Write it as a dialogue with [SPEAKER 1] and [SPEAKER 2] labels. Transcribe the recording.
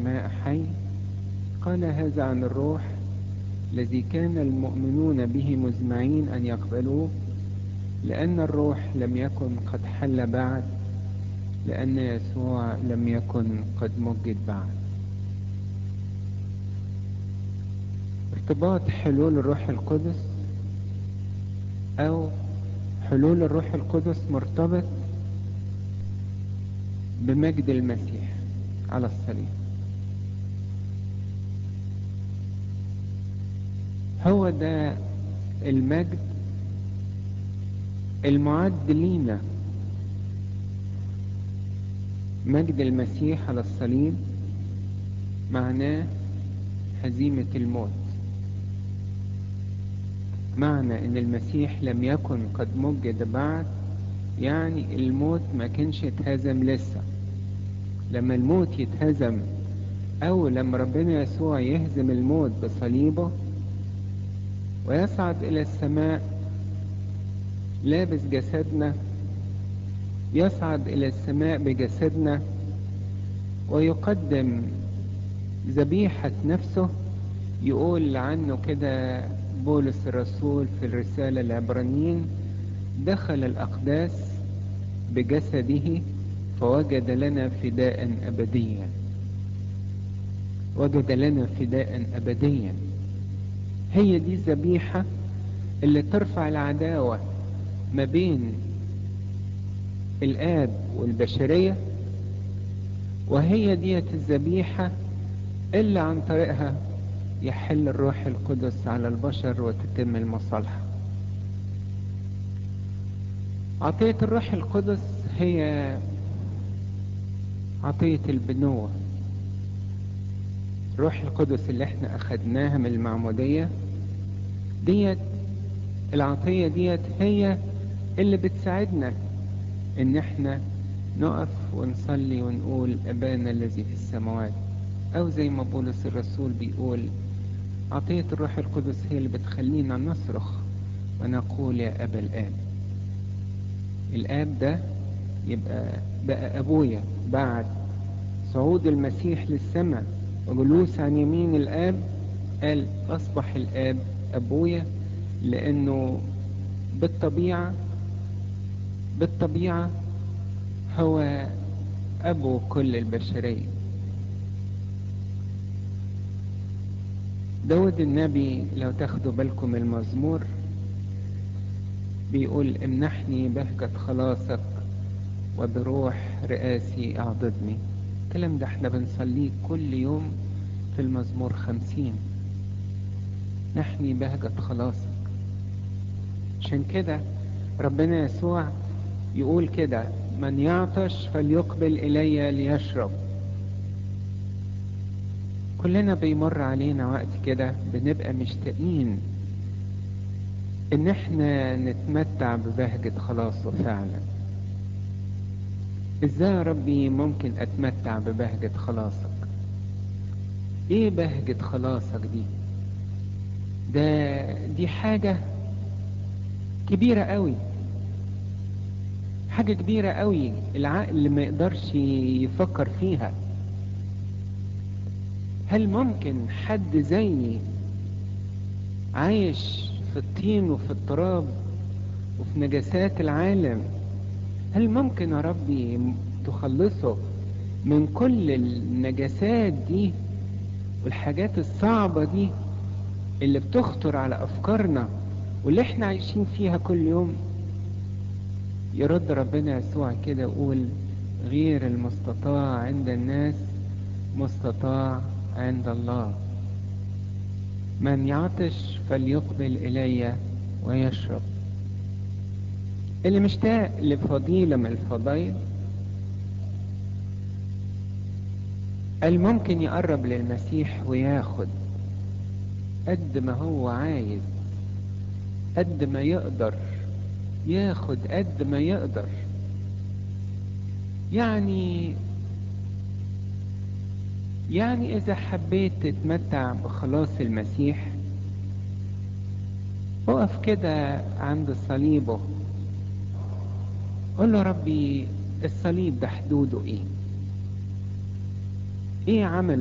[SPEAKER 1] ماء حي قال هذا عن الروح الذي كان المؤمنون به مزمعين أن يقبلوه لأن الروح لم يكن قد حل بعد لأن يسوع لم يكن قد مجد بعد ارتباط حلول الروح القدس أو حلول الروح القدس مرتبط بمجد المسيح على الصليب هو ده المجد المعد لينا مجد المسيح على الصليب معناه هزيمة الموت معنى ان المسيح لم يكن قد مجد بعد يعني الموت ما كانش اتهزم لسه لما الموت يتهزم او لما ربنا يسوع يهزم الموت بصليبه ويصعد الى السماء لابس جسدنا يصعد الى السماء بجسدنا ويقدم ذبيحة نفسه يقول عنه كده بولس الرسول في الرسالة العبرانيين دخل الأقداس بجسده فوجد لنا فداء أبديا وجد لنا فداء أبديا هي دي الذبيحة اللي ترفع العداوة ما بين الآب والبشرية وهي ديت الذبيحة اللي عن طريقها يحل الروح القدس على البشر وتتم المصالحة عطية الروح القدس هي عطية البنوة الروح القدس اللي احنا اخدناها من المعمودية ديت العطية ديت هي اللي بتساعدنا ان احنا نقف ونصلي ونقول ابانا الذي في السماوات او زي ما بولس الرسول بيقول عطية الروح القدس هي اللي بتخلينا نصرخ ونقول يا ابا الاب الاب ده يبقى بقى ابويا بعد صعود المسيح للسماء وجلوس عن يمين الاب قال اصبح الاب ابويا لانه بالطبيعة بالطبيعة هو ابو كل البشرية داود النبي لو تاخدوا بالكم المزمور بيقول امنحني بهجة خلاصك وبروح رئاسي اعضدني الكلام ده احنا بنصليه كل يوم في المزمور خمسين نحني بهجة خلاصك عشان كده ربنا يسوع يقول كده من يعطش فليقبل الي ليشرب كلنا بيمر علينا وقت كده بنبقى مشتاقين ان احنا نتمتع ببهجة خلاصه فعلا ازاي يا ربي ممكن اتمتع ببهجة خلاصك ايه بهجة خلاصك دي ده دي حاجة كبيرة قوي حاجة كبيرة قوي العقل ما يقدرش يفكر فيها هل ممكن حد زيي عايش في الطين وفي التراب وفي نجاسات العالم هل ممكن يا ربي تخلصه من كل النجاسات دي والحاجات الصعبة دي اللي بتخطر على أفكارنا واللي احنا عايشين فيها كل يوم يرد ربنا يسوع كده يقول غير المستطاع عند الناس مستطاع عند الله من يعطش فليقبل إلي ويشرب اللي مشتاق لفضيلة من الفضائل الممكن يقرب للمسيح وياخد قد ما هو عايز قد ما يقدر ياخد قد ما يقدر يعني يعني اذا حبيت تتمتع بخلاص المسيح اقف كده عند صليبه قول له ربي الصليب ده حدوده ايه ايه عمل